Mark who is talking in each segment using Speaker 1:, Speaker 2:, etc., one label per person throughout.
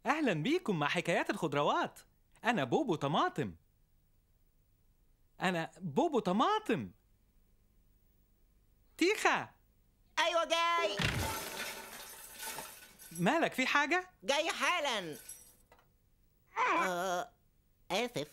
Speaker 1: أهلا بيكم مع حكايات الخضروات أنا بوبو طماطم أنا بوبو طماطم تيخا
Speaker 2: ايوه جاي
Speaker 1: مالك في حاجة؟
Speaker 2: جاي حالا آه اسف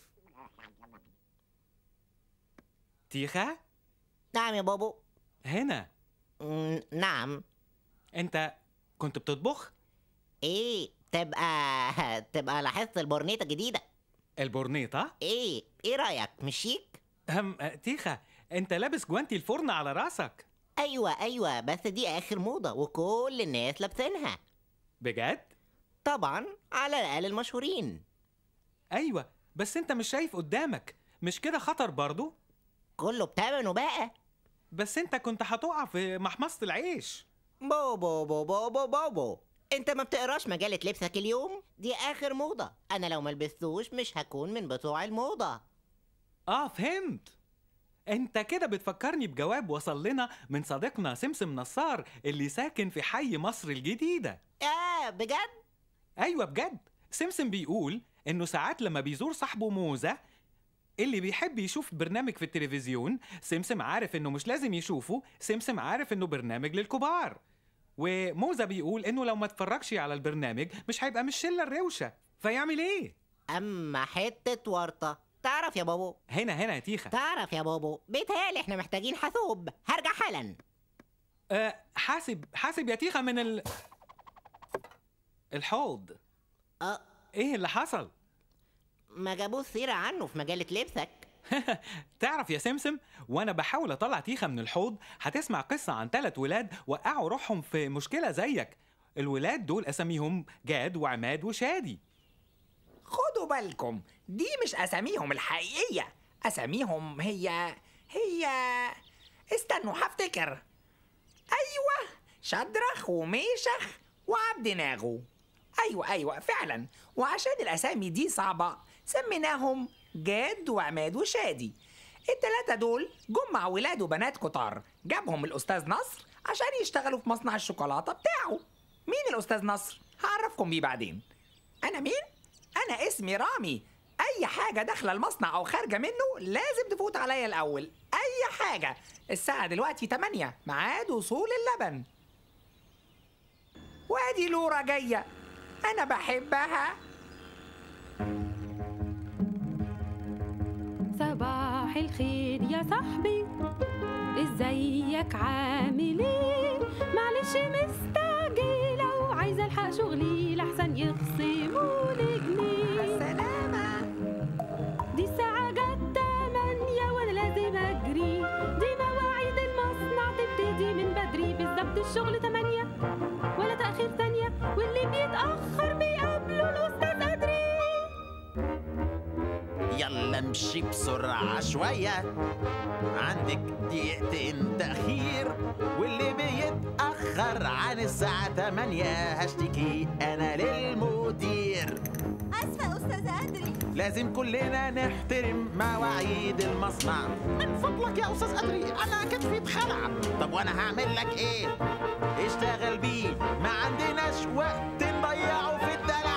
Speaker 1: تيخا
Speaker 2: نعم يا بابو
Speaker 1: هنا
Speaker 2: م- نعم
Speaker 1: أنت كنت بتطبخ؟
Speaker 2: ايه تبقى تبقى لاحظت البورنيطه الجديده
Speaker 1: البورنيطة؟
Speaker 2: ايه ايه رايك مش شيك
Speaker 1: أم أه، تيخا أنت لابس جوانتي الفرن على راسك
Speaker 2: ايوه ايوه بس دي اخر موضه وكل الناس لابسينها
Speaker 1: بجد؟
Speaker 2: طبعا على الاقل المشهورين
Speaker 1: أيوة بس أنت مش شايف قدامك مش كده خطر برضو؟
Speaker 2: كله بتمنه بقى
Speaker 1: بس أنت كنت هتقع في محمصة العيش
Speaker 2: بوبو بوبو بوبو بوبو انت ما بتقراش مجلة لبسك اليوم دي اخر موضة انا لو ما لبستوش مش هكون من بتوع الموضة
Speaker 1: آه فهمت أنت كده بتفكرني بجواب وصل لنا من صديقنا سمسم نصار اللي ساكن في حي مصر الجديدة
Speaker 2: اه بجد
Speaker 1: أيوة بجد سمسم بيقول إنه ساعات لما بيزور صاحبه موزة اللي بيحب يشوف برنامج في التلفزيون سمسم عارف إنه مش لازم يشوفه سمسم عارف إنه برنامج للكبار وموزة بيقول إنه لو ما اتفرجش على البرنامج مش هيبقى من الشلة الروشة فيعمل إيه؟
Speaker 2: اما حتة ورطة تعرف يا بابو
Speaker 1: هنا هنا يا تيخا
Speaker 2: تعرف يا بابو بيتهيألي احنا محتاجين حاسوب هرجع حالا
Speaker 1: أه حاسب حاسب يا تيخا من ال الحوض
Speaker 2: اه
Speaker 1: ايه اللي حصل
Speaker 2: ما جابوش سيرة عنه في مجلة لبسك
Speaker 1: تعرف يا سمسم وانا بحاول اطلع تيخا من الحوض هتسمع قصة عن ثلاث ولاد وقعوا روحهم في مشكلة زيك الولاد دول اساميهم جاد وعماد وشادي
Speaker 3: خدوا بالكم دي مش أساميهم الحقيقية أساميهم هي هي استنوا هفتكر أيوة شدرخ وميشخ وعبد ناغو أيوة أيوة فعلا وعشان الأسامي دي صعبة سميناهم جاد وعماد وشادي التلاتة دول جم مع ولاد وبنات كتار جابهم الأستاذ نصر عشان يشتغلوا في مصنع الشوكولاتة بتاعه مين الأستاذ نصر؟ هعرفكم بيه بعدين أنا مين؟ أنا اسمي رامي أي حاجة داخلة المصنع أو خارجة منه لازم تفوت عليا الأول أي حاجة الساعة دلوقتي 8 ميعاد وصول اللبن وادي لورا جاية أنا بحبها
Speaker 4: صباح الخير يا صاحبي ازيك عامل ايه معلش مستعجلة وعايزة الحق شغلي لحسن يخصموا لي جنيه
Speaker 3: سلامة
Speaker 4: دي الساعة جت تمانية وانا لازم اجري دي مواعيد المصنع تبتدي من بدري بالظبط الشغل تمانية ولا تأخير ثانية واللي بيتأخر بيقابله الأستاذ أدري
Speaker 5: يلا امشي بسرعة شوية عندك دقيقتين تأخير واللي بيتأخر عن الساعة 8 هشتكي أنا للمدير
Speaker 6: أسفة أستاذ أدري
Speaker 5: لازم كلنا نحترم مواعيد المصنع من فضلك يا أستاذ أدري أنا كتفي اتخلع طب وأنا هعمل لك إيه؟ اشتغل بيه ما عندناش وقت نضيعه في الدلع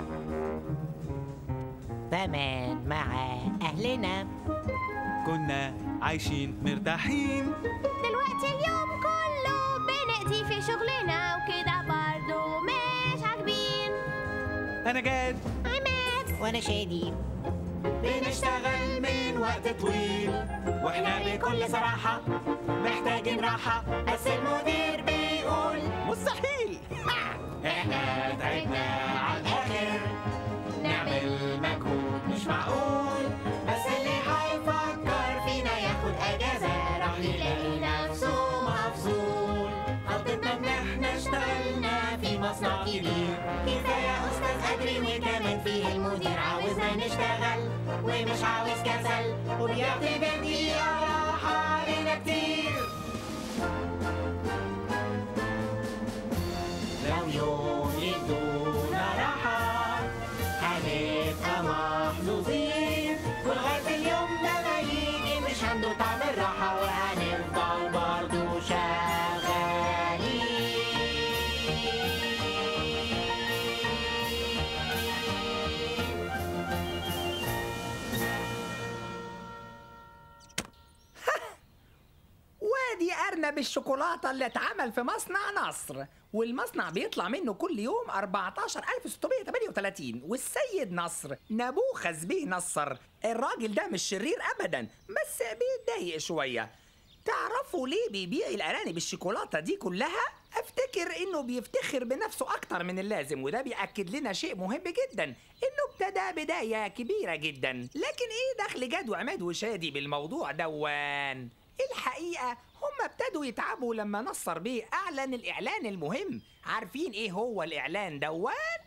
Speaker 2: زمان مع اهلنا
Speaker 1: كنا عايشين مرتاحين
Speaker 6: دلوقتي اليوم كله بنأتي في شغلنا وكده برضو مش عاجبين
Speaker 1: انا جاد
Speaker 6: عماد
Speaker 2: وانا شادي
Speaker 1: بنشتغل من وقت طويل واحنا بكل صراحة محتاجين راحة بس المدير بيقول
Speaker 5: مستحيل
Speaker 1: احنا تعبنا على الاخر نعمل مجهود مش معقول بس اللي هيفكر فينا ياخد اجازة راح يلاقي نفسه مفصول غلطتنا ان احنا اشتغلنا في مصنع كبير كفاية يا استاذ ادري وكمان فيه المدير عاوزنا نشتغل ومش عاوز كسل وبيعتبر دقيقة راحة علينا كتير لو يوم يدونا راحة هنبقى محظوظين ولغاية اليوم ده ما يجي مش عنده طعم الراحة وهنفضل برضه شغالين
Speaker 3: علب الشوكولاتة اللي اتعمل في مصنع نصر والمصنع بيطلع منه كل يوم 14638 والسيد نصر نبوخذ بيه نصر الراجل ده مش شرير أبدا بس بيتضايق شوية تعرفوا ليه بيبيع الأرانب الشوكولاتة دي كلها؟ أفتكر إنه بيفتخر بنفسه أكتر من اللازم وده بيأكد لنا شيء مهم جدا إنه ابتدى بداية كبيرة جدا لكن إيه دخل جد وعماد وشادي بالموضوع دوان؟ الحقيقة هم ابتدوا يتعبوا لما نصر بيه أعلن الإعلان المهم عارفين إيه هو الإعلان دوان؟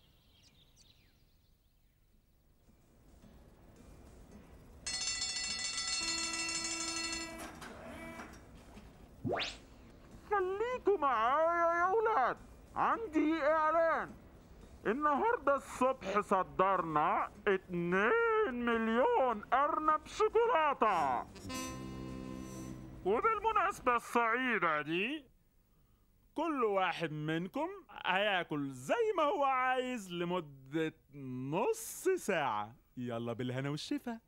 Speaker 5: خليكوا معايا يا ولاد عندي اعلان النهارده الصبح صدرنا 2 مليون ارنب شوكولاته وبالمناسبه السعيده دي كل واحد منكم هياكل زي ما هو عايز لمده نص ساعه يلا بالهنا والشفا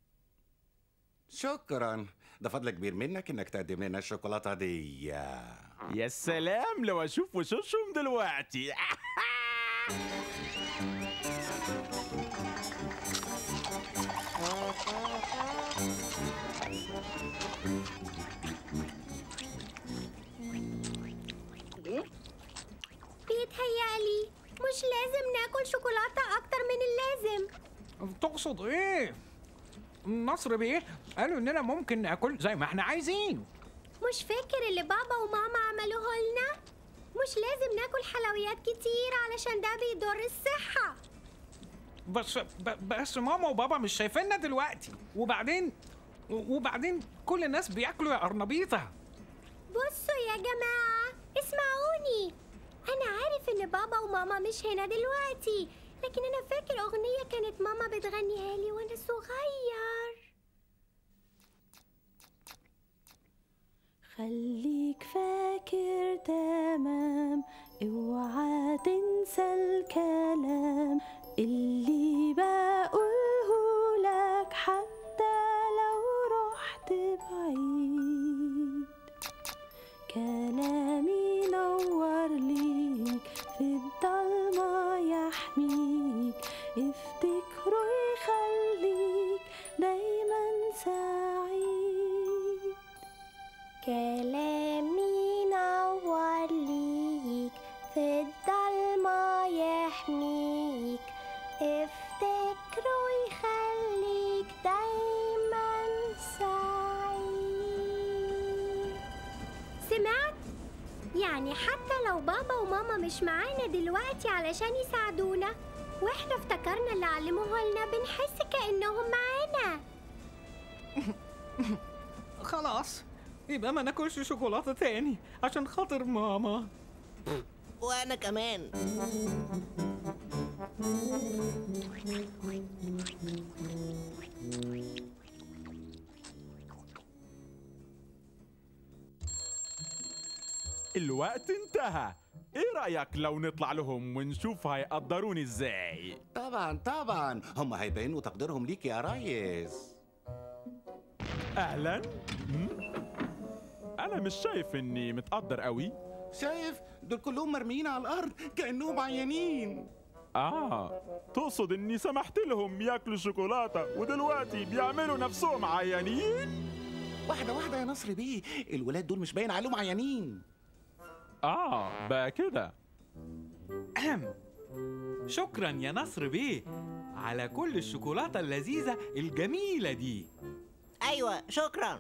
Speaker 7: شكرا ده فضل كبير منك انك تقدم لنا الشوكولاته دي
Speaker 5: يا سلام لو اشوف وشوشهم دلوقتي
Speaker 6: بيتهيألي مش لازم ناكل شوكولاتة أكتر من اللازم
Speaker 8: تقصد ايه؟ نصر بيه قالوا اننا ممكن ناكل زي ما احنا عايزين
Speaker 6: مش فاكر اللي بابا وماما عملوه لنا؟ مش لازم ناكل حلويات كتير علشان ده بيضر الصحة
Speaker 8: بس ب- بس ماما وبابا مش شايفيننا دلوقتي وبعدين وبعدين كل الناس بياكلوا يا قرنبيطه
Speaker 6: بصوا يا جماعة اسمعوني أنا عارف إن بابا وماما مش هنا دلوقتي لكن أنا فاكر أغنية كانت ماما بتغنيها لي وأنا صغير
Speaker 4: خليك فاكر تمام اوعى تنسى الكلام اللي بقوله لك حتى لو رحت بعيد كلامي نور ليك في الضلمة يحميك افتكره يخليك دايما سعيد
Speaker 6: كلامي نور ليك في الضلمة يحميك افتكره يخليك دايما سعيد سمعت؟ يعني حتى لو بابا وماما مش معانا دلوقتي علشان يساعدونا واحنا افتكرنا اللي علموه لنا بنحس كأنهم معانا
Speaker 8: خلاص يبقى ما ناكلش شوكولاته تاني عشان خاطر ماما
Speaker 2: وانا كمان
Speaker 5: الوقت انتهى ايه رأيك لو نطلع لهم ونشوف هيقدروني ازاي
Speaker 7: طبعا طبعا هم هيبينوا تقديرهم ليك يا ريس
Speaker 5: اهلا مم؟ انا مش شايف اني متقدر قوي
Speaker 7: شايف دول كلهم مرميين على الارض كانهم عيانين
Speaker 5: اه تقصد اني سمحت لهم ياكلوا شوكولاتة ودلوقتي بيعملوا نفسهم عيانين
Speaker 7: واحده واحده يا نصر بيه الولاد دول مش باين عليهم عيانين
Speaker 5: اه بقى كده
Speaker 9: أهم. شكرا يا نصر بيه على كل الشوكولاتة اللذيذة الجميلة دي
Speaker 2: ايوه شكرا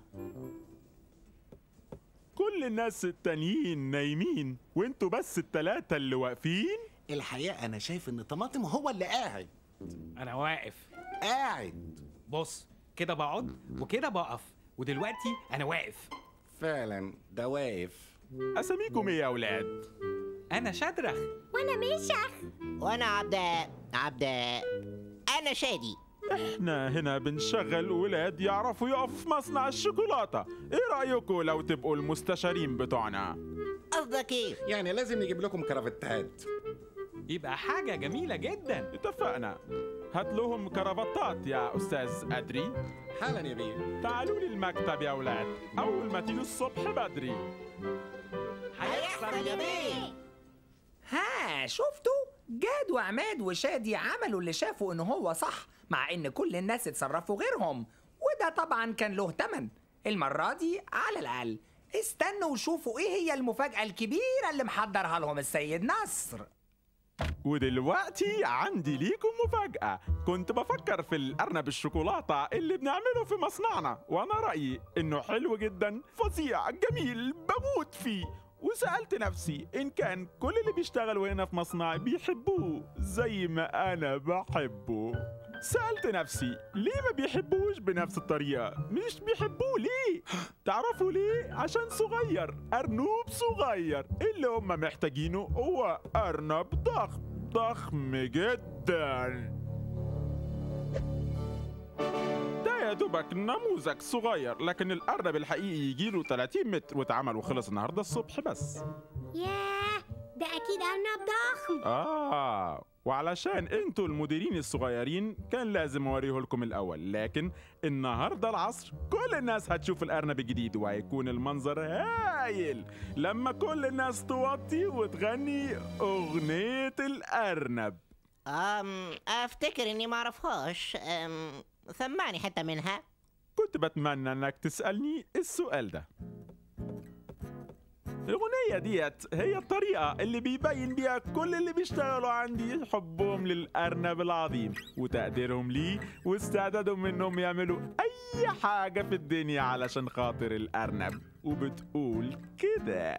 Speaker 5: كل الناس التانيين نايمين وانتوا بس التلاتة اللي واقفين
Speaker 7: الحقيقه انا شايف ان طماطم هو اللي قاعد
Speaker 8: انا واقف
Speaker 7: قاعد
Speaker 9: بص كده بقعد وكده بقف ودلوقتي أنا واقف
Speaker 7: فعلا ده واقف
Speaker 5: اساميكم ايه يا اولاد
Speaker 9: أنا شدرخ
Speaker 6: وانا مشخ
Speaker 2: وانا عبداء عبداء انا شادي
Speaker 5: احنا هنا بنشغل ولاد يعرفوا يقفوا في مصنع الشوكولاتة ايه رأيكم لو تبقوا المستشارين بتوعنا
Speaker 2: قصدك ايه
Speaker 7: يعني لازم نجيب لكم كرافتات
Speaker 9: يبقى حاجة جميلة جدا
Speaker 5: اتفقنا هات لهم كرافتات يا أستاذ أدري
Speaker 10: حالا يا بيه
Speaker 5: تعالوا لي المكتب يا أولاد أول ما تيجوا الصبح بدري
Speaker 2: هيحصل يا بيه
Speaker 3: ها شفتوا جاد وعماد وشادي عملوا اللي شافوا ان هو صح مع ان كل الناس اتصرفوا غيرهم وده طبعا كان له تمن المرة دي على الأقل استنوا وشوفوا ايه هي المفاجأة الكبيرة اللي محضرها لهم السيد نصر
Speaker 5: ودلوقتي عندي ليكم مفاجأة كنت بفكر في الأرنب الشوكولاتة اللي بنعمله في مصنعنا وأنا رأيي إنه حلو جدا فظيع جميل بموت فيه وسألت نفسي إن كان كل اللي بيشتغلوا هنا في مصنعي بيحبوه زي ما أنا بحبه سألت نفسي ليه ما بيحبوش بنفس الطريقة مش بيحبوه ليه تعرفوا ليه عشان صغير أرنوب صغير اللي هم محتاجينه هو أرنب ضخم ضخم جدا ده يا دوبك نموذج صغير لكن الأرنب الحقيقي يجيله 30 متر واتعمل وخلص النهارده الصبح بس
Speaker 6: ياه ده أكيد أرنب ضخم
Speaker 5: آه وعلشان انتوا المديرين الصغيرين كان لازم اوريه لكم الاول لكن النهارده العصر كل الناس هتشوف الارنب الجديد وهيكون المنظر هايل لما كل الناس توطي وتغني اغنيه الارنب
Speaker 2: أم أفتكر إني ما أعرفهاش أم سمعني حتة منها
Speaker 5: كنت بتمنى انك تسالني السؤال ده الأغنية ديت هي الطريقة اللي بيبين بيها كل اللي بيشتغلوا عندي حبهم للأرنب العظيم وتقديرهم ليه واستعدادهم إنهم يعملوا أي حاجة في الدنيا علشان خاطر الأرنب وبتقول كده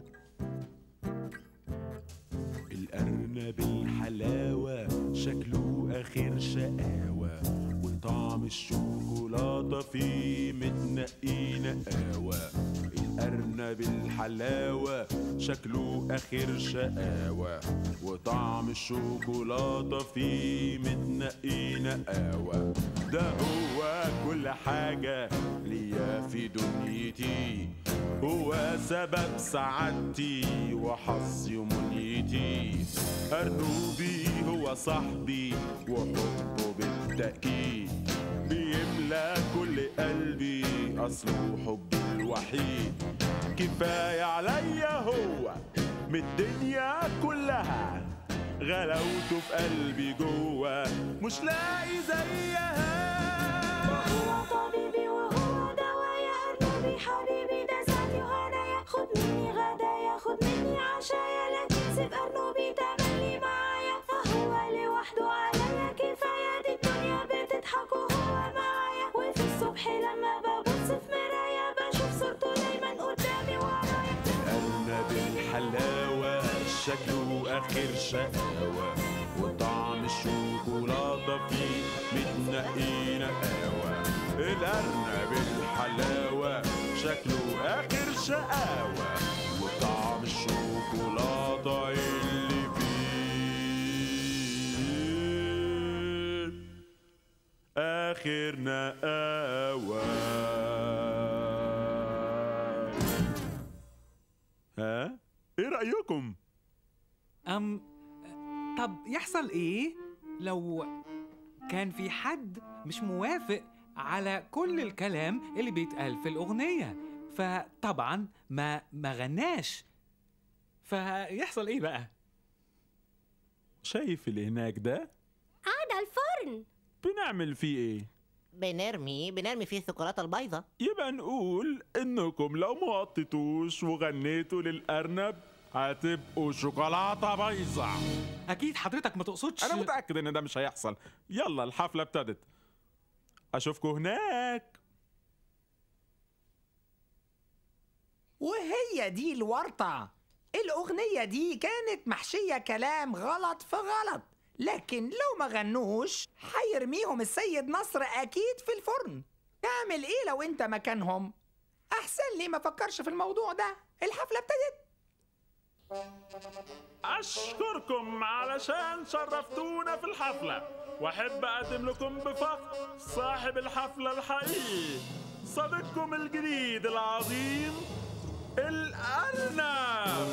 Speaker 11: الأرنب الحلاوة شكله آخر شقاوة وطعم الشوكولاتة فيه متنقي نقاوة الأرنب الحلاوة شكله آخر شقاوة وطعم الشوكولاتة فيه متنقي نقاوة ده هو كل حاجة ليا في دنيتي هو سبب سعادتي وحظي ومنيتي أرنوبي هو صاحبي وحبه بالتأكيد بيملى كل قلبي أصله حبي الوحيد كفاية عليا هو من الدنيا كلها غلاوته في قلبي جوه مش لاقي زيها
Speaker 12: وهو طبيبي وهو دوايا أرنبي حبيبي ده ساعتي وهنايا خد مني غدايا خد مني عشايا لا تسيب أرنبي تغني معايا فهو لوحده عليا كفاية دي الدنيا بتضحك وهو معايا وفي الصبح لما ببص في مرايا بشوف صورته دايما قدامي ورايا
Speaker 11: الأرنب الحلاوة شكله آخر شقاوة وطعم الشوكولاتة فيه متنقي نقاوة الأرنب الحلاوة شكله آخر شقاوة وطعم الشوكولاتة اللي فيه آخر نقاوة
Speaker 5: ها؟ إيه رأيكم؟
Speaker 8: أم طب يحصل إيه لو كان في حد مش موافق على كل الكلام اللي بيتقال في الأغنية فطبعا ما ما غناش فيحصل إيه بقى؟
Speaker 5: شايف اللي هناك ده؟
Speaker 6: آه ده الفرن
Speaker 5: بنعمل فيه إيه؟
Speaker 2: بنرمي بنرمي فيه الشوكولاتة البيضة
Speaker 5: يبقى نقول انكم لو ما وطيتوش وغنيتوا للارنب هتبقوا شوكولاته بايظه
Speaker 8: أكيد حضرتك ما تقصدش
Speaker 5: انا متاكد ان ده مش هيحصل يلا الحفله ابتدت اشوفكم هناك
Speaker 3: وهي دي الورطة الأغنية دي كانت محشية كلام غلط في غلط لكن لو ما غنوش هيرميهم السيد نصر أكيد في الفرن تعمل إيه لو أنت مكانهم؟ أحسن لي ما فكرش في الموضوع ده الحفلة ابتدت
Speaker 5: اشكركم علشان شرفتونا في الحفله واحب اقدم لكم بفخر صاحب الحفله الحقيقي صديقكم الجديد العظيم الارنب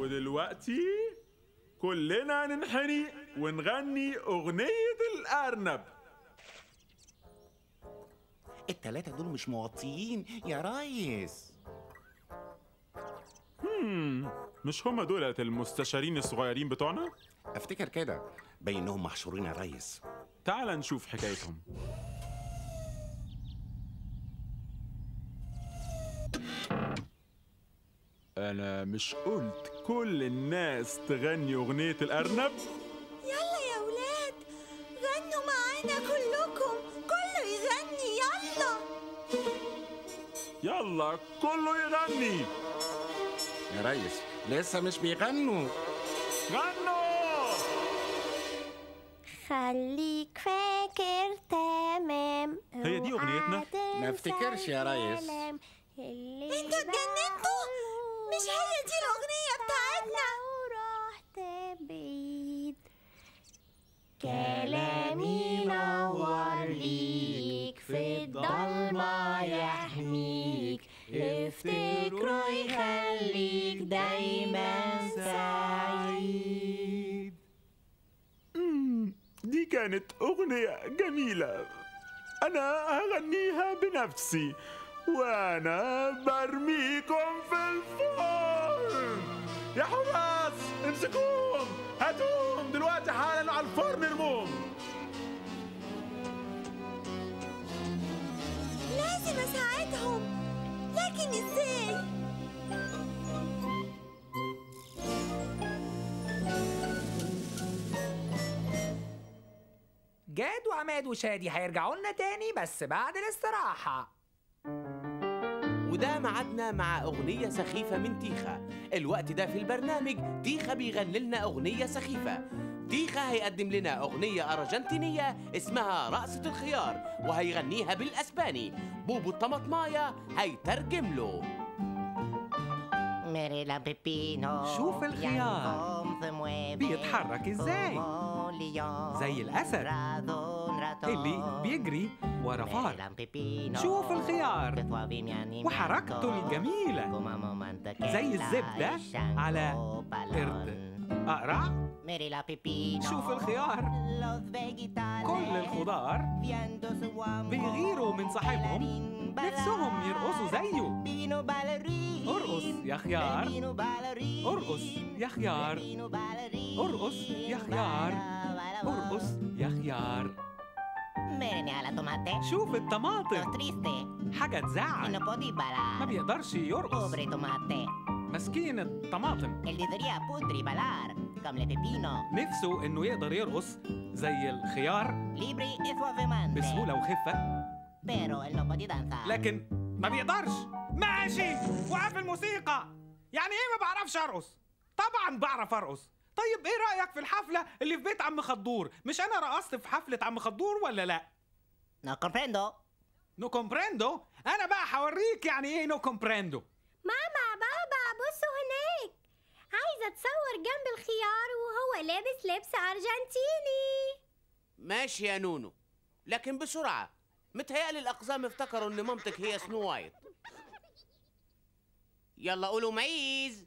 Speaker 11: ودلوقتي كلنا ننحني ونغني أغنية الأرنب
Speaker 7: التلاتة دول مش موطيين يا ريس
Speaker 11: هم مش هما دولت المستشارين الصغيرين بتوعنا؟
Speaker 7: افتكر كده بينهم محشورين يا ريس
Speaker 11: تعال نشوف حكايتهم أنا مش قلت كل الناس تغني أغنية الأرنب؟
Speaker 12: يلا يا ولاد غنوا معانا كلكم كله يغني يلا
Speaker 11: يلا كله يغني
Speaker 7: يا ريس لسه مش بيغنوا
Speaker 11: غنوا
Speaker 6: خليك فاكر تمام
Speaker 11: هي دي أغنيتنا؟
Speaker 7: ما افتكرش يا ريس
Speaker 12: انتوا اتجننتوا مش هي دي الأغنية بتاعتنا
Speaker 6: رحت بعيد كلامي نور ليك في الضلمة يحميك افتكره يخليك دايما سعيد
Speaker 11: مم، دي كانت أغنية جميلة أنا هغنيها بنفسي وأنا برميكم في الفرن يا حراس امسكوهم هاتوهم دلوقتي حالا على الفرن ارموهم
Speaker 12: لازم أساعدهم لكن إزاي؟
Speaker 3: جاد وعماد وشادي هيرجعوا لنا تاني بس بعد الاستراحة
Speaker 10: وده ميعادنا مع أغنية سخيفة من تيخا الوقت ده في البرنامج تيخا بيغني لنا أغنية سخيفة تيخا هيقدم لنا أغنية أرجنتينية اسمها رقصة الخيار وهيغنيها بالأسباني بوبو الطماطماية هيترجم له
Speaker 2: ميري لا بيبينو
Speaker 8: شوف الخيار. بيتحرك إزاي؟ زي الأسد اللي بيجري ورا فار شوف الخيار وحركته الجميلة زي الزبدة على قرد أقرع
Speaker 2: ميري لا بيبينو
Speaker 8: شوف الخيار كل الخضار بيغيروا من صاحبهم نفسهم يرقصوا زيه ارقص يا خيار ارقص يا خيار ارقص يا خيار ارقص يا خيار
Speaker 2: Miren a la tomate.
Speaker 8: شوف الطماطم
Speaker 2: Triste.
Speaker 8: حاجة
Speaker 2: Y
Speaker 8: تزعل
Speaker 2: no puede
Speaker 8: ما
Speaker 2: balar.
Speaker 8: بيقدرش يرقص
Speaker 2: Pobre tomate.
Speaker 8: مسكين الطماطم
Speaker 2: Él debería pudri balar. Como el pepino.
Speaker 8: نفسه انه يقدر يرقص زي الخيار
Speaker 2: Libre y suavemente.
Speaker 8: بسهولة وخفة
Speaker 2: Pero él no puede danzar.
Speaker 8: لكن ما بيقدرش ماشي وقف الموسيقى يعني ايه ما بعرفش ارقص طبعا بعرف ارقص طيب ايه رايك في الحفله اللي في بيت عم خضور مش انا رقصت في حفله عم خضور ولا لا
Speaker 2: No comprendo.
Speaker 8: نو كومبريندو انا بقى هوريك يعني ايه نو كومبريندو
Speaker 6: ماما بابا بصوا هناك عايزة اتصور جنب الخيار وهو لابس لبس أرجنتيني
Speaker 10: ماشي يا نونو لكن بسرعة متهيألي الأقزام افتكروا إن مامتك هي سنو وايت يلا قولوا معيز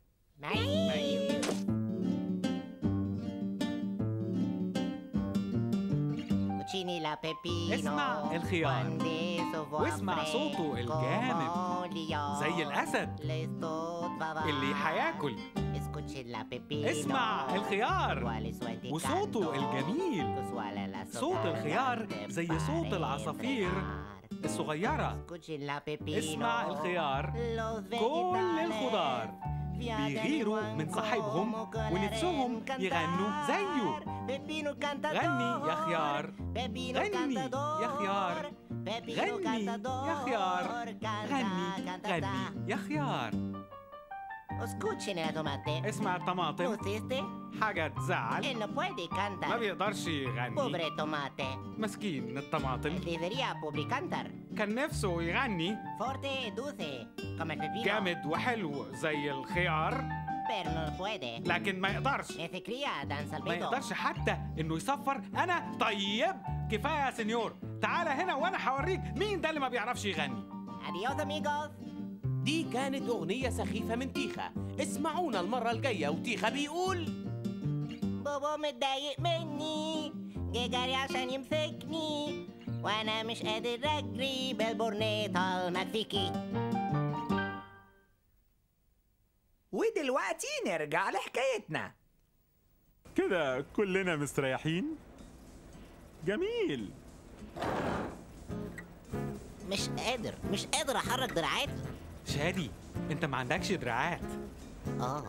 Speaker 2: Cucini la pepino.
Speaker 8: اسمع الخيار
Speaker 2: Quando so
Speaker 8: واسمع صوته الجامد زي الأسد اللي هياكل
Speaker 2: Escuchi la pepino.
Speaker 8: اسمع الخيار
Speaker 2: Quale suete
Speaker 8: وصوته الجميل
Speaker 2: Quale la
Speaker 8: صوت الخيار زي صوت العصافير الصغيرة
Speaker 2: Escuchi la pepino.
Speaker 8: اسمع الخيار
Speaker 2: Los
Speaker 8: كل
Speaker 2: vegetales
Speaker 8: الخضار بيغيروا من صاحبهم ونفسهم يغنوا زيه
Speaker 2: Pepino cantador.
Speaker 8: غني يا خيار
Speaker 2: Pepino
Speaker 8: غني
Speaker 2: cantador.
Speaker 8: يا خيار
Speaker 2: Pepino
Speaker 8: غني
Speaker 2: cantador.
Speaker 8: يا خيار
Speaker 2: Canta,
Speaker 8: غني
Speaker 2: canta,
Speaker 8: غني يا خيار
Speaker 2: Escuchen la tomate.
Speaker 8: اسمع الطماطم
Speaker 2: ¿Pusiste?
Speaker 8: حاجة تزعل
Speaker 2: Él no puede cantar.
Speaker 8: ما بيقدرش يغني
Speaker 2: Pobre tomate.
Speaker 8: مسكين الطماطم
Speaker 2: Debería pobre cantar.
Speaker 8: كان نفسه يغني
Speaker 2: Forte y dulce. Como el pepino.
Speaker 8: جامد وحلو زي الخيار
Speaker 2: Pero no puede.
Speaker 8: لكن ما يقدرش
Speaker 2: Ese cría danza al
Speaker 8: ما
Speaker 2: pedo.
Speaker 8: يقدرش حتى انه يصفر انا طيب كفايه يا سنيور تعالى هنا وانا هوريك مين ده اللي ما بيعرفش يغني
Speaker 2: Adiós amigos.
Speaker 10: دي كانت أغنية سخيفة من تيخا اسمعونا المرة الجاية وتيخا بيقول
Speaker 2: بابا متضايق مني جه جري عشان يمسكني وانا مش قادر اجري بالبورنيطه المكسيكي
Speaker 3: ودلوقتي نرجع لحكايتنا
Speaker 11: كده كلنا مستريحين جميل
Speaker 2: مش قادر مش قادر احرك دراعاتي
Speaker 8: شادي انت ما عندكش دراعات
Speaker 2: اه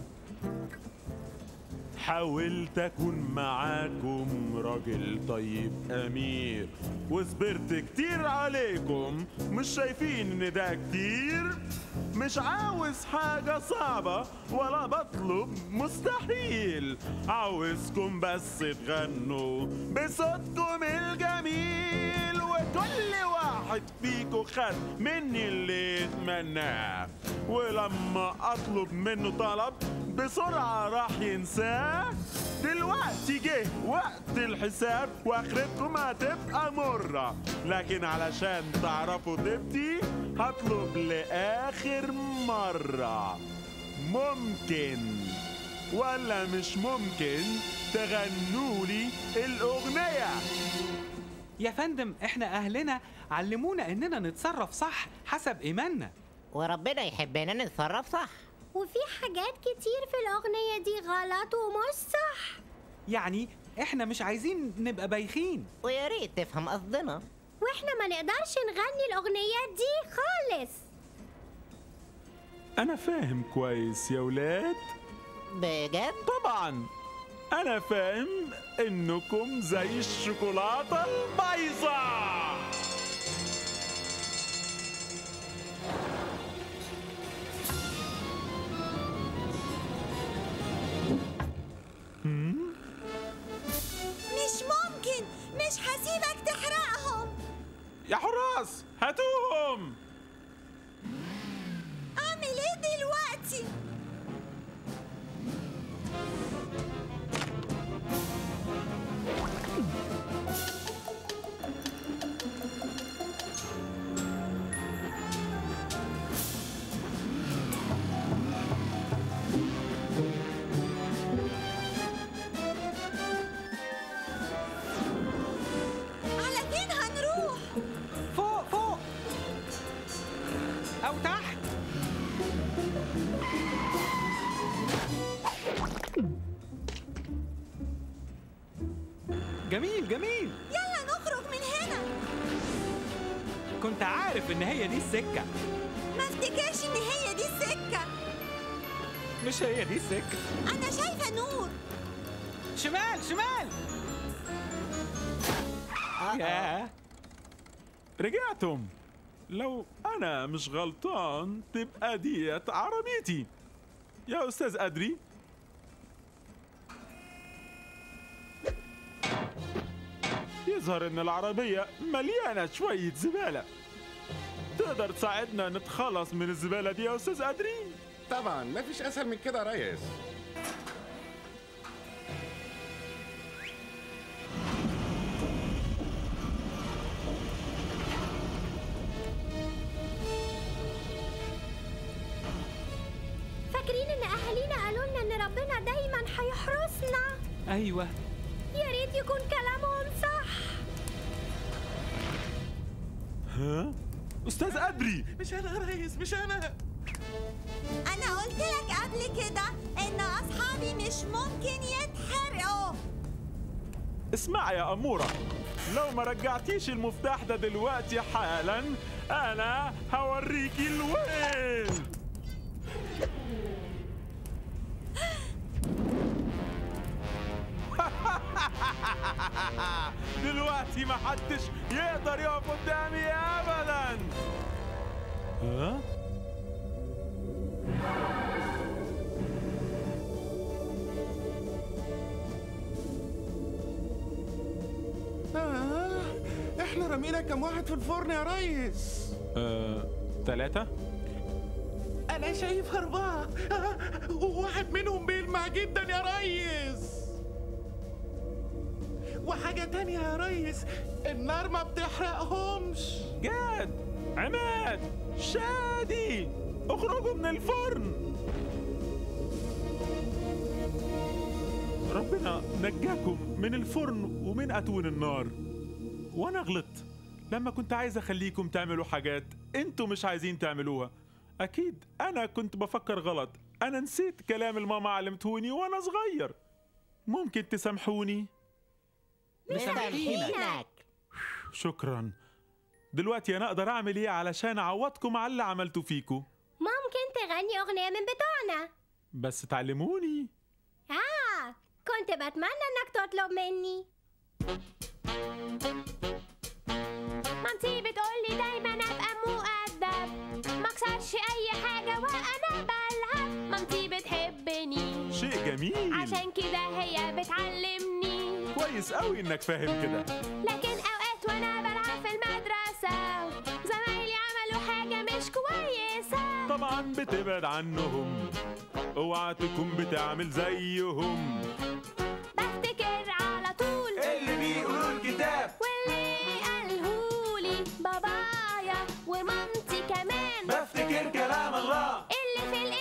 Speaker 11: حاولت اكون معاكم راجل طيب امير وصبرت كتير عليكم مش شايفين ان ده كتير مش عاوز حاجة صعبة ولا بطلب مستحيل عاوزكم بس تغنوا بصوتكم الجميل وكل واحد فيكم خد مني اللي يتمناه ولما اطلب منه طلب بسرعة راح ينساه دلوقتي جه وقت الحساب واخرتكم هتبقى مرة لكن علشان تعرفوا تبتي هطلب لآخر مرة ممكن ولا مش ممكن تغنولي الأغنية
Speaker 8: يا فندم احنا اهلنا علمونا اننا نتصرف صح حسب ايماننا
Speaker 2: وربنا يحبنا نتصرف صح
Speaker 6: وفي حاجات كتير في الأغنية دي غلط ومش صح
Speaker 8: يعني احنا مش عايزين نبقى بايخين
Speaker 2: ويا ريت تفهم قصدنا
Speaker 6: واحنا ما نقدرش نغني الأغنيات دي خالص
Speaker 11: أنا فاهم كويس يا ولاد
Speaker 2: بجد
Speaker 11: طبعا أنا فاهم إنكم زي الشوكولاتة البايظة
Speaker 12: مش ممكن مش هسيبك تحرقهم
Speaker 11: يا حراس هاتوهم
Speaker 12: اعمل ايه دلوقتي على فين هنروح
Speaker 8: فوق فوق او تحت جميل جميل
Speaker 12: يلا نخرج من هنا
Speaker 8: كنت عارف ان هي دي السكة
Speaker 12: ما افتكرش ان هي دي السكة
Speaker 8: مش هي دي السكة
Speaker 12: انا شايفة نور
Speaker 8: شمال شمال ياه
Speaker 11: رجعتم لو أنا مش غلطان تبقى ديت عربيتي يا أستاذ أدري يظهر إن العربية مليانة شوية زبالة تقدر تساعدنا نتخلص من الزبالة دي يا أستاذ أدري؟
Speaker 7: طبعا مفيش اسهل من كده يا ريس
Speaker 6: فاكرين إن أهالينا قالوا لنا إن ربنا دايما هيحرسنا
Speaker 8: ايوه
Speaker 6: يا ريت يكون كلامهم صح
Speaker 11: ها؟ أستاذ أدري
Speaker 7: مش انا يا ريس مش انا
Speaker 12: انا قلت لك قبل كده ان اصحابي مش ممكن يتحرقوا
Speaker 11: اسمع يا أمورة لو ما رجعتيش المفتاح ده دلوقتي حالا أنا هوريكي الوين دلوقتي ما حدش يقدر يقف قدامي أبدا ها؟
Speaker 7: آه احنا رمينا كم واحد في الفرن يا ريس
Speaker 11: أه... تلاتة؟
Speaker 7: انا شايف اربعة آه وواحد منهم بيلمع جدا يا ريس وحاجة تانية يا ريس النار ما بتحرقهمش
Speaker 11: جاد عماد شادي اخرجوا من الفرن ربنا نجاكم من الفرن ومن أتون النار وأنا غلطت لما كنت عايز أخليكم تعملوا حاجات انتوا مش عايزين تعملوها أكيد أنا كنت بفكر غلط أنا نسيت كلام الماما علمتوني وأنا صغير ممكن تسامحوني
Speaker 2: مسامحينك
Speaker 11: شكرا دلوقتي أنا أقدر أعمل إيه علشان أعوضكم على اللي عملته فيكم
Speaker 6: ممكن تغني أغنية من بتوعنا
Speaker 11: بس تعلموني
Speaker 6: آه كنت بتمنى إنك تطلب مني
Speaker 12: مامتي بتقولي دايما ابقى مؤدب ما اكسرش اي حاجه وانا بلعب مامتي بتحبني
Speaker 11: شيء جميل
Speaker 12: عشان كده هي بتعلمني
Speaker 11: كويس قوي إنك فاهم كده
Speaker 12: لكن اوقات وانا بلعب في المدرسه زمايلي عملوا حاجه مش كويسه
Speaker 11: طبعا بتبعد عنهم اوعى تكون بتعمل زيهم
Speaker 12: بفتكر على طول
Speaker 5: اللي بيقولوا الكتاب
Speaker 12: واللي قالهولي بابايا ومامتي كمان
Speaker 5: بفتكر كلام الله
Speaker 12: اللي في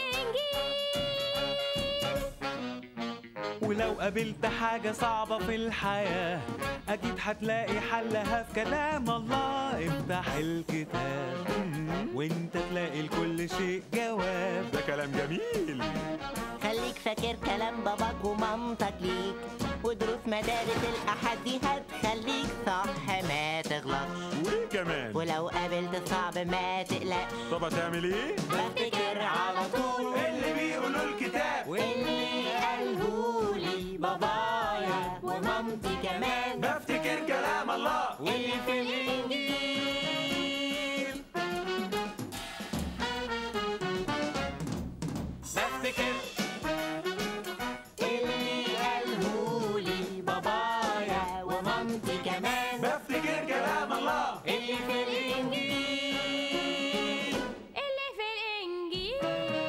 Speaker 12: الانجيل
Speaker 13: ولو قابلت حاجة صعبة في الحياة أكيد هتلاقي حلها في كلام الله افتح الكتاب وانت تلاقي لكل شيء جواب
Speaker 11: ده كلام جميل
Speaker 2: خليك فاكر كلام باباك ومامتك ليك ودروس مدارس الأحد دي هتخليك صح ما تغلطش
Speaker 11: وايه كمان
Speaker 2: ولو قابلت صعب ما تقلقش
Speaker 11: طب هتعمل ايه
Speaker 2: بفتكر على طول
Speaker 5: اللي بيقولوا الكتاب
Speaker 2: واللي قالهولي بابايا ومامتي كمان
Speaker 5: بفتكر كلام الله
Speaker 2: اللي في الإنجيل
Speaker 5: بفتكر
Speaker 2: اللي قالهولي بابايا ومامتي كمان
Speaker 5: بفتكر كلام الله
Speaker 2: اللي في الإنجيل
Speaker 12: اللي في الانجيل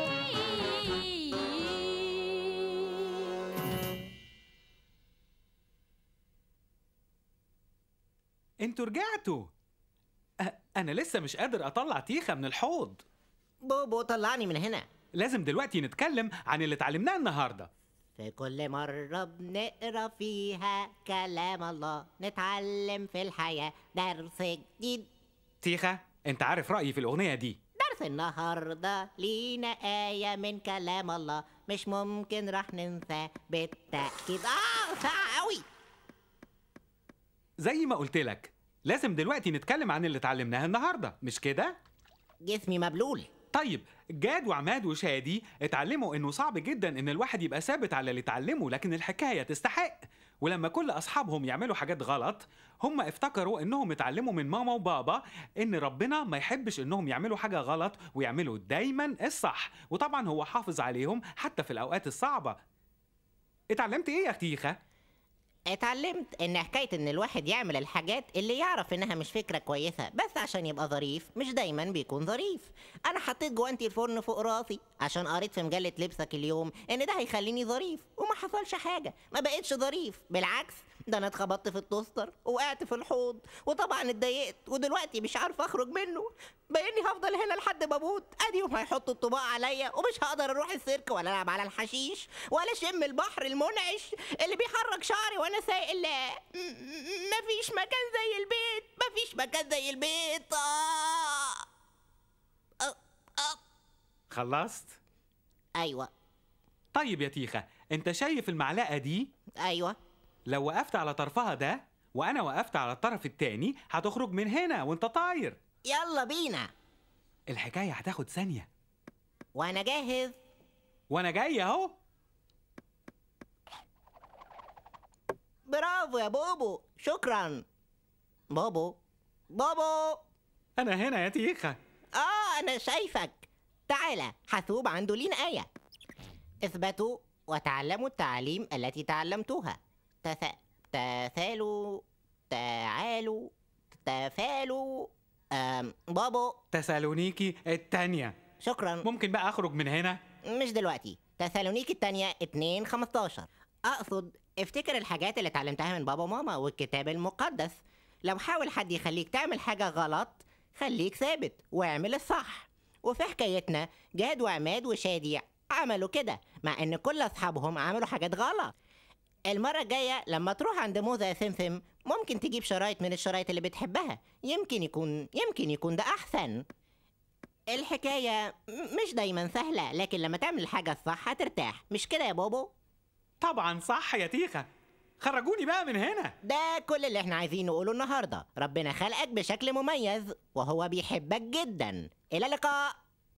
Speaker 8: انتوا رجعتوا أ- انا لسه مش قادر اطلع تيخه من الحوض
Speaker 2: بوبو طلعني من هنا
Speaker 8: لازم دلوقتي نتكلم عن اللي اتعلمناه النهارده
Speaker 2: في كل مرة بنقرا فيها كلام الله نتعلم في الحياة درس جديد
Speaker 8: تيخه انت عارف رايي في الاغنيه دي
Speaker 2: درس النهاردة لينا آية من كلام الله مش ممكن راح ننساه بالتأكيد آه ساعة أوي
Speaker 8: زي ما قلت لك لازم دلوقتي نتكلم عن اللي اتعلمناه النهارده مش كده
Speaker 2: جسمي مبلول
Speaker 8: طيب جاد وعماد وشادي اتعلموا انه صعب جدا ان الواحد يبقى ثابت على اللي اتعلمه لكن الحكايه تستحق ولما كل اصحابهم يعملوا حاجات غلط هم افتكروا انهم اتعلموا من ماما وبابا ان ربنا ما يحبش انهم يعملوا حاجه غلط ويعملوا دايما الصح وطبعا هو حافظ عليهم حتى في الاوقات الصعبه اتعلمت ايه يا تيخه
Speaker 2: اتعلمت ان حكاية ان الواحد يعمل الحاجات اللي يعرف انها مش فكرة كويسة بس عشان يبقى ظريف مش دايما بيكون ظريف انا حطيت جوانتي الفرن فوق راسي عشان قريت في مجلة لبسك اليوم ان ده هيخليني ظريف وما حصلش حاجة ما بقتش ظريف بالعكس ده انا اتخبطت في التوستر وقعت في الحوض وطبعا اتضايقت ودلوقتي مش عارف اخرج منه باني هفضل هنا لحد ما اموت اديهم هيحطوا الطباق عليا ومش هقدر اروح السيرك ولا العب على الحشيش ولا اشم البحر المنعش اللي بيحرك شعري وانا سايق ال- م- م- مفيش مكان زي البيت مفيش مكان زي البيت آه. آه. آه.
Speaker 8: خلصت
Speaker 2: ايوه
Speaker 8: طيب يا تيخه انت شايف المعلقه دي
Speaker 2: ايوه
Speaker 8: لو وقفت على طرفها ده وانا وقفت على الطرف التاني هتخرج من هنا وانت طاير
Speaker 2: يلا بينا
Speaker 8: الحكايه هتاخد ثانيه
Speaker 2: وانا جاهز
Speaker 8: وانا جاي اهو
Speaker 2: برافو يا بوبو شكرا بوبو بوبو
Speaker 8: انا هنا يا تيخه
Speaker 2: اه انا شايفك تعالى حاسوب عنده لينا آية اثبتوا وتعلموا التعاليم التي تعلمتوها تث... تثالوا تعالوا تفالوا أم... بابو
Speaker 8: تسالونيكي التانية
Speaker 2: شكرا
Speaker 8: ممكن بقى اخرج من هنا
Speaker 2: مش دلوقتي تسالونيك التانية 2 15 اقصد افتكر الحاجات اللي اتعلمتها من بابا وماما والكتاب المقدس لو حاول حد يخليك تعمل حاجة غلط خليك ثابت واعمل الصح وفي حكايتنا جاد وعماد وشادي عملوا كده مع ان كل اصحابهم عملوا حاجات غلط المرة الجاية لما تروح عند موزة يا سمسم ممكن تجيب شرايط من الشرايط اللي بتحبها يمكن يكون يمكن يكون ده أحسن الحكاية م- مش دايما سهلة لكن لما تعمل الحاجة الصح هترتاح مش كده يا بوبو؟
Speaker 8: طبعا صح يا تيخة خرجوني بقى من هنا
Speaker 2: ده كل اللي احنا عايزين نقوله النهاردة ربنا خلقك بشكل مميز وهو بيحبك جدا إلى اللقاء